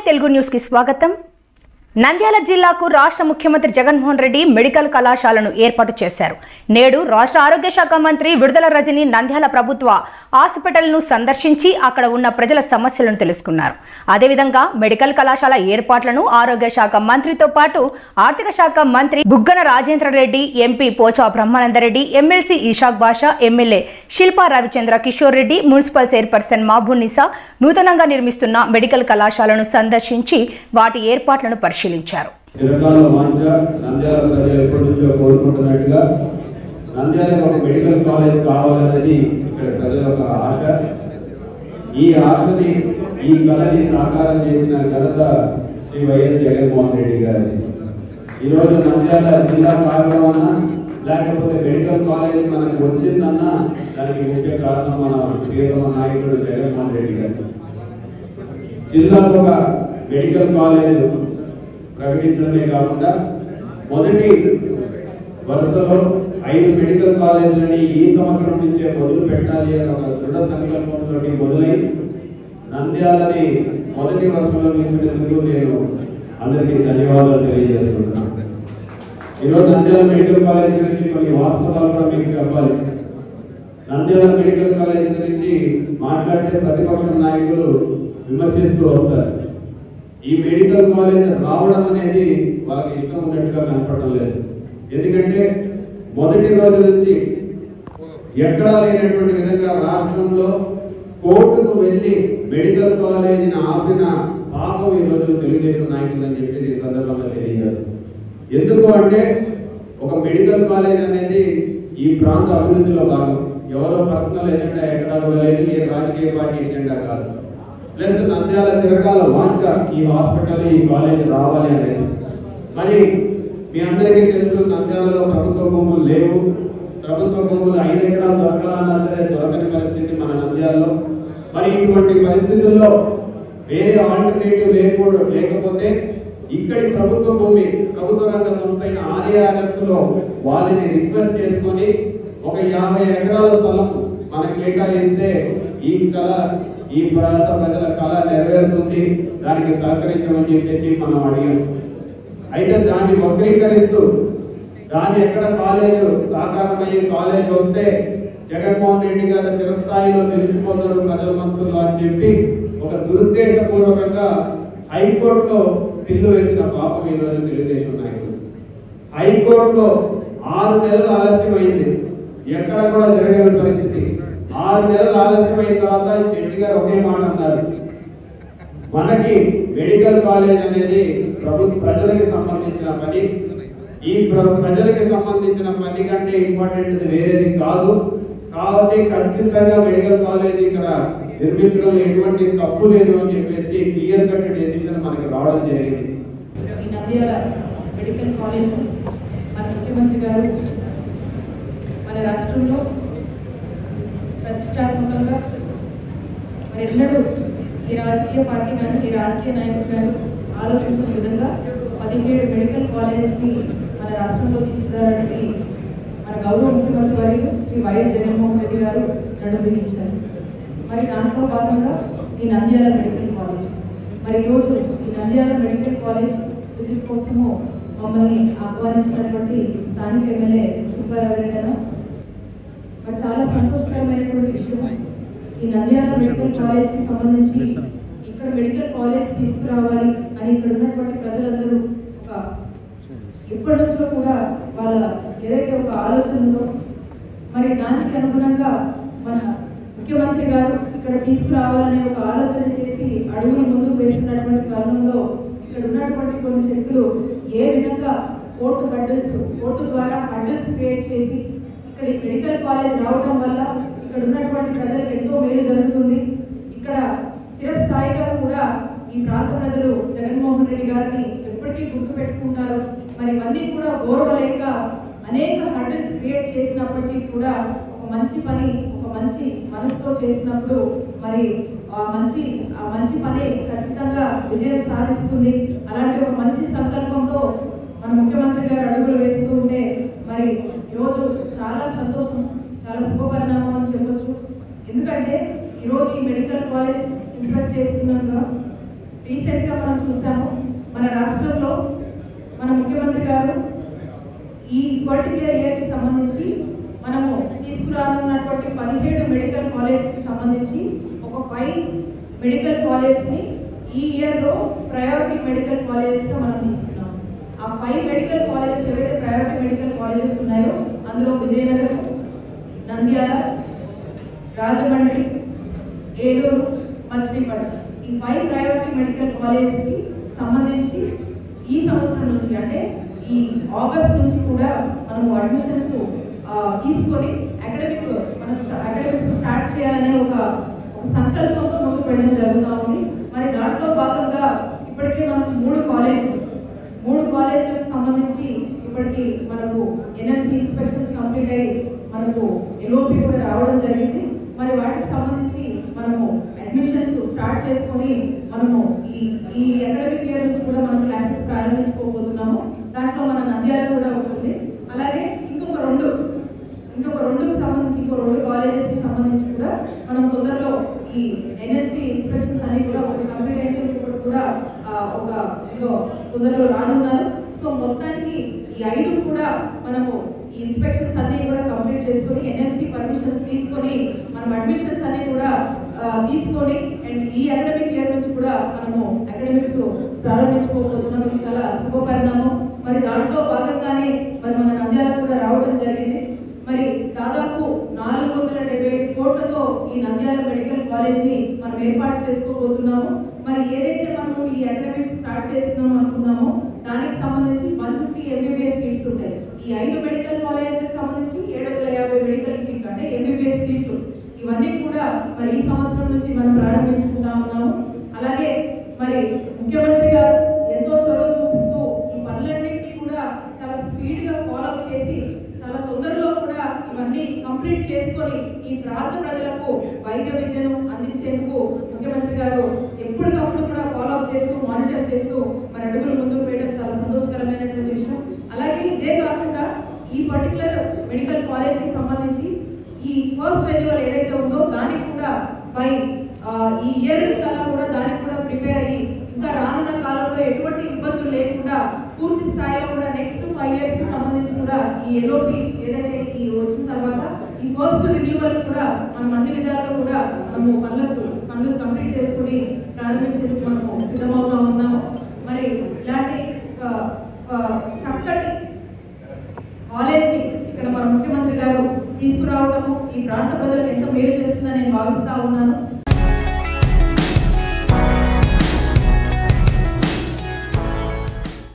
Telugu news కి స్వాగతం నంద్యాల జిల్లాకు రాష్ట్ర ముఖ్యమంత్రి జగన్మోహన్ రెడ్డి మెడికల్ కళాశాలను ఏర్పాటు చేశారు నేడు రాష్ట్ర ఆరోగ్య శాఖ మంత్రి విడుదల రజని నంద్యాల ప్రభుత్వ హాస్పిటల్ను సందర్శించి అక్కడ ఉన్న ప్రజల సమస్యలను తెలుసుకున్నారు అదేవిధంగా మెడికల్ కళాశాల ఏర్పాట్లను ఆరోగ్య శాఖ మంత్రితో పాటు ఆర్థిక శాఖ మంత్రి Buggana Rajendra Reddy MP Pocha Brahmanandareddy MLC Ishaq Basha MLA Shilpa Ravichandra Kishore Reddy municipal chairperson Mabunisa నూతనంగా నిర్మిస్తున్న మెడికల్ కళాశాలను సందర్శించి వాటి ఏర్పాట్లను పరిశీలించారు చిరకాల వాంఛ నంద్యాల ప్రజలు ఎప్పటి నుంచో కోరుకుంటున్నట్టుగా నంద్యాలకు ఒక మెడికల్ కాలేజ్ కావాలన్నది ఇక్కడ ప్రజల ఒక ఆశ ఈ ఆశని ఈ కళని సాకారం చేసిన ఘనత శ్రీ వైఎస్ జగన్మోహన్ రెడ్డి గారి ఈరోజు నంద్యాల జిల్లా కారణమన్నా లేకపోతే మెడికల్ కాలేజ్ మనకు వచ్చిందన్నా దానికి ముఖ్య కారణం మన ప్రియతమ నాయకుడు జగన్మోహన్ రెడ్డి గారు జిల్లాకు ఒక మెడికల్ కాలేజ్ ప్రకటించడమే కాకుండా మొదటి వరుసలో ఐదు మెడికల్ కాలేజీలని ఈ సంవత్సరం నుంచే మొదలు పెట్టాలి అని ఒక దృఢ సంకల్పంతో మొదలై నంద్యాలని మొదటి వరుసలో నిలిపినందుకు నేను అందరికీ ధన్యవాదాలు తెలియజేస్తున్నాను ఈరోజు నంద్యాల మెడికల్ కాలేజ్ గురించి కొన్ని వాస్తవాలు కూడా మీకు చెప్పాలి నంద్యాల మెడికల్ కాలేజ్ గురించి మాట్లాడితే ప్రతిపక్ష నాయకులు విమర్శిస్తూ వస్తారు ఈ మెడికల్ కాలేజ్ రావడం అనేది వాళ్ళకి ఇష్టం ఉన్నట్టుగా కనపడడం లేదు ఎందుకంటే మొదటి రోజు నుంచి ఎక్కడా లేనటువంటి విధంగా రాష్ట్రంలో కోర్టుకు వెళ్ళి మెడికల్ కాలేజీని ఆపిన పాపం ఈ రోజు తెలుగుదేశం నాయకులు అని చెప్పేసి ఈ సందర్భంగా తెలియజేస్తారు ఎందుకు అంటే ఒక మెడికల్ కాలేజ్ అనేది ఈ ప్రాంత అభివృద్ధిలో భాగం ఎవరో పర్సనల్ ఎజెండా ఎక్కడా కూడా లేదు ఏ రాజకీయ పార్టీ ఎజెండా కాదు ప్లస్ నంద్యాల చిరకాల వాంఛ ఈ హాస్పిటల్ ఈ కాలేజ్ రావాలి అనేది మరి మీ అందరికీ తెలుసు నంద్యాలలో ప్రభుత్వ భూములు లేవు ప్రభుత్వ భూములు ఐదు ఎకరాలు దొరకాలన్నా సరే దొరకని పరిస్థితి మన నంద్యాలలో మరి ఇటువంటి పరిస్థితుల్లో వేరే ఆల్టర్నేటివ్ లేకపోవడం లేకపోతే ఇక్కడి ప్రభుత్వ భూమి ప్రభుత్వ రంగ సంస్థ అయిన ఆర్ఏఆర్ఎస్ లో వాళ్ళని రిక్వెస్ట్ చేసుకొని ఒక యాభై ఎకరాల స్థలం మనకు కేటాయిస్తే ఈ కళ ఈ ప్రాంత ప్రజల కళ నెరవేరుతుంది దానికి సహకరించమని చెప్పేసి మనం అడిగాం అయితే దాన్ని వక్రీకరిస్తూ దాన్ని ఎక్కడ కాలేజ్ సాకారమయ్యే కాలేజ్ వస్తే జగన్మోహన్ రెడ్డి గారు చిరస్థాయిలో నిలిచిపోతారు ప్రజల మనసుల్లో అని చెప్పి ఒక దురుద్దేశపూర్వకంగా హైకోర్టులో బిల్లు వేసిన పాపం ఈరోజు తెలుగుదేశం నాయకులు హైకోర్టులో ఆరు నెలలు ఆలస్యమైంది ఎక్కడ కూడా జరగని పరిస్థితి ఆరు నెలలు ఆలస్యమైన తర్వాత జడ్జి గారు ఒకే మాట అన్నారు మనకి మెడికల్ కాలేజ్ అనేది ప్రభు ప్రజలకి సంబంధించిన పని ఈ ప్ర- ప్రజలకి సంబంధించిన పని కంటే ఇంపార్టెంట్ వేరేది కాదు కాబట్టి ఖచ్చితంగా మెడికల్ కాలేజ్ ఇక్కడ నిర్మించడం ఎటువంటి తప్పు లేదు అని చెప్పేసి క్లియర్ కట్ డెసిషన్ మనకి రావడం జరిగింది ఈ నంద్యాల మెడికల్ కాలేజ్ మన ముఖ్యమంత్రి గారు మన రాష్ట్రంలో ప్రతిష్టాత్మకంగా మరి ఎన్నడూ ఈ రాజకీయ పార్టీ కానీ ఈ రాజకీయ నాయకులు కానీ ఆలోచించిన విధంగా పదిహేడు మెడికల్ కాలేజెస్ని మన రాష్ట్రంలో తీసుకురావడానికి మన గౌరవ ముఖ్యమంత్రి వారు శ్రీ వైఎస్ జగన్మోహన్ రెడ్డి గారు నడుంబిగించారు మరి దాంట్లో భాగంగా ఈ నంద్యాల మెడికల్ కాలేజ్ మరి ఈరోజు ఈ నంద్యాల మెడికల్ కాలేజ్ విజిట్ కోసము మమ్మల్ని ఆహ్వానించినటువంటి స్థానిక ఎమ్మెల్యే సుబ్బారావు గారు మరి చాలా సంతోషకరమైనటువంటి విషయం ఈ నంద్యాల మెడికల్ కాలేజ్ కి సంబంధించి ఇక్కడ మెడికల్ కాలేజ్ తీసుకురావాలి అని ఇక్కడ ఉన్నటువంటి ప్రజలందరూ ఒక ఎప్పటి నుంచో కూడా వాళ్ళ ఏదైతే ఒక ఆలోచన ఉందో మరి దానికి అనుగుణంగా మన ముఖ్యమంత్రి గారు ఇక్కడ తీసుకురావాలనే ఒక ఆలోచన చేసి అడుగులు ముందుకు వేస్తున్నటువంటి తరుణంలో ఇక్కడ ఉన్నటువంటి కొన్ని శక్తులు ఏ విధంగా కోర్టు హడ్డల్స్ కోర్టు ద్వారా హడ్డల్స్ క్రియేట్ చేసి ఇక్కడ ఈ మెడికల్ కాలేజ్ రావడం వల్ల ఇక్కడ ఉన్నటువంటి ప్రజలకు ఎంతో మేలు జరుగుతుంది ఇక్కడ చిరస్థాయిగా కూడా ఈ ప్రాంత ప్రజలు జగన్మోహన్ రెడ్డి గారిని ఎప్పటికీ గుర్తు పెట్టుకుంటారు మరి ఇవన్నీ కూడా ఓర్వలేక అనేక హడ్డల్స్ క్రియేట్ చేసినప్పటికీ కూడా ఒక మంచి పని ఒక మంచి మనసుతో చేసినప్పుడు మరి ఆ మంచి ఆ మంచి పని ఖచ్చితంగా విజయం సాధిస్తుంది అలాంటి ఒక మంచి సంకల్పంతో మన ముఖ్యమంత్రి గారు అడుగులు వేస్తూ ఉంటే మరి ఈరోజు చాలా సంతోషం చాలా శుభపరిణామం అని చెప్పొచ్చు ఎందుకంటే ఈరోజు ఈ మెడికల్ కాలేజ్ ఇన్స్పెక్ట్ చేస్తున్నాగా రీసెంట్గా మనం చూసాము మన రాష్ట్రంలో మన ముఖ్యమంత్రి గారు ఈ పర్టికులర్ ఇయర్కి సంబంధించి మనము తీసుకురానున్నటువంటి పదిహేడు మెడికల్ కాలేజ్కి సంబంధించి ఒక ఫైవ్ మెడికల్ కాలేజ్ని ఈ ఇయర్లో ప్రయారిటీ మెడికల్ కాలేజెస్గా మనం తీసుకున్నాం ఆ ఫైవ్ మెడికల్ కాలేజెస్ ఏవైతే ప్రయారిటీ మెడికల్ కాలేజెస్ ఉన్నాయో అందులో విజయనగరం నంద్యాల రాజమండ్రి ఏలూరు మచిలీపట్నం ఈ ఫైవ్ ప్రయారిటీ మెడికల్ కాలేజెస్కి సంబంధించి ఈ సంవత్సరం నుంచి అంటే ఈ ఆగస్ట్ నుంచి కూడా మనము అడ్మిషన్స్ తీసుకొని అకాడమిక్ మనం అకాడమిక్స్ స్టార్ట్ చేయాలనే ఒక ఒక సంకల్పంతో ముందుకు వెళ్ళడం జరుగుతూ ఉంది మరి దాంట్లో భాగంగా ఇప్పటికే మనకు మూడు కాలేజీలు మూడు కాలేజీలకు సంబంధించి ఇప్పటికి మనకు ఎన్ఎంసి ఇన్స్పెక్షన్స్ కంప్లీట్ అయ్యి మనకు ఎల్ఓపి కూడా రావడం జరిగింది మరి వాటికి సంబంధించి మనము అడ్మిషన్స్ స్టార్ట్ చేసుకొని మనము ఈ ఈ అకాడమిక్ ఇయర్ నుంచి కూడా మనం క్లాసెస్ ప్రారంభించుకోబోతున్నాము దాంట్లో మన నంద్యాల కూడా ఉంటుంది అలాగే ఇంకొక రెండు ఇంకొక రెండుకి సంబంధించి ఇంకో రెండు కాలేజెస్కి సంబంధించి కూడా మనం తొందరలో ఈ ఎన్ఎఫ్సి ఇన్స్పెక్షన్స్ అన్ని కూడా ఒకటి కంప్లీట్ అయితే ఇంకొకటి కూడా ఆ, ఒక ఇంకో తొందరలో రానున్నారు సో మొత్తానికి ఈ ఐదు కూడా మనము ఈ ఇన్స్పెక్షన్స్ అన్ని కూడా కంప్లీట్ చేసుకొని ఎన్ఎఫ్సి పర్మిషన్స్ తీసుకొని మనం అడ్మిషన్స్ అన్ని కూడా ఆ, తీసుకొని అండ్ ఈ అకాడమిక్ ఇయర్ నుంచి కూడా మనము అకాడమిక్స్ ప్రారంభించుకోబోతున్నాం ఇది చాలా శుభ పరిణామం మరి దాంట్లో భాగంగానే మరి మన నంద్యాల కూడా రావడం జరిగింది మరి దాదాపు నాలుగు వందల డెబ్బై ఐదు కోట్లతో ఈ నంద్యాల మెడికల్ కాలేజ్ ని మనం ఏర్పాటు చేసుకోబోతున్నాము మరి ఏదైతే మనము ఈ అకాడమిక్స్ స్టార్ట్ చేస్తున్నాం అనుకున్నామో దానికి సంబంధించి వన్ ఫిఫ్టీ ఎంబీబీఎస్ సీట్స్ ఉంటాయి ఈ ఐదు మెడికల్ కాలేజెస్కి సంబంధించి ఏడు వందల యాభై మెడికల్ సీట్లు అంటే ఎంబీబీఎస్ సీట్లు ఇవన్నీ కూడా మరి ఈ సంవత్సరం నుంచి మనం ప్రారంభించుకుంటా ఉన్నాము అలాగే మరి ముఖ్యమంత్రి గారు ఎంతో చొరవ చూపిస్తూ ఈ పనులన్నింటినీ కూడా చాలా స్పీడ్గా ఫాలోఅప్ చేసి చాలా తొందరలో కూడా ఇవన్నీ కంప్లీట్ చేసుకొని ఈ ప్రాంత ప్రజలకు వైద్య విద్యను అందించేందుకు ముఖ్యమంత్రి గారు ఎప్పటికప్పుడు కూడా ఫాలోఅప్ చేస్తూ మానిటర్ చేస్తూ మరి అడుగులు ముందుకు వేయడం చాలా సంతోషకరమైనటువంటి విషయం అలాగే ఇదే కాకుండా ఈ పర్టికులర్ మెడికల్ కాలేజ్కి సంబంధించి ఈ ఫస్ట్ రెన్యువల్ ఏదైతే ఉందో దానికి కూడా బై ఈ ఇయర్ కల్లా కూడా దానికి కూడా ప్రిపేర్ అయ్యి ఇంకా రానున్న కాలంలో ఎటువంటి ఇబ్బందులు లేకుండా పూర్తి స్థాయిలో కూడా నెక్స్ట్ ఫైవ్ ఇయర్స్ కి సంబంధించి కూడా ఈ ఎల్ఓపి ఏదైతే ఈ వచ్చిన తర్వాత ఈ ఫస్ట్ రిన్యూవల్ కూడా మనం అన్ని విధాలుగా కూడా మనము పనులకు పనులు కంప్లీట్ చేసుకుని ప్రారంభించేందుకు మనము సిద్ధమవుతా ఉన్నాము మరి ఇలాంటి ఒక, ఒక చక్కటి కాలేజ్ని ఇక్కడ మన ముఖ్యమంత్రి గారు తీసుకురావటము ఈ ప్రాంత ప్రజలకు ఎంతో మేలు చేస్తుందని నేను భావిస్తా ఉన్నాను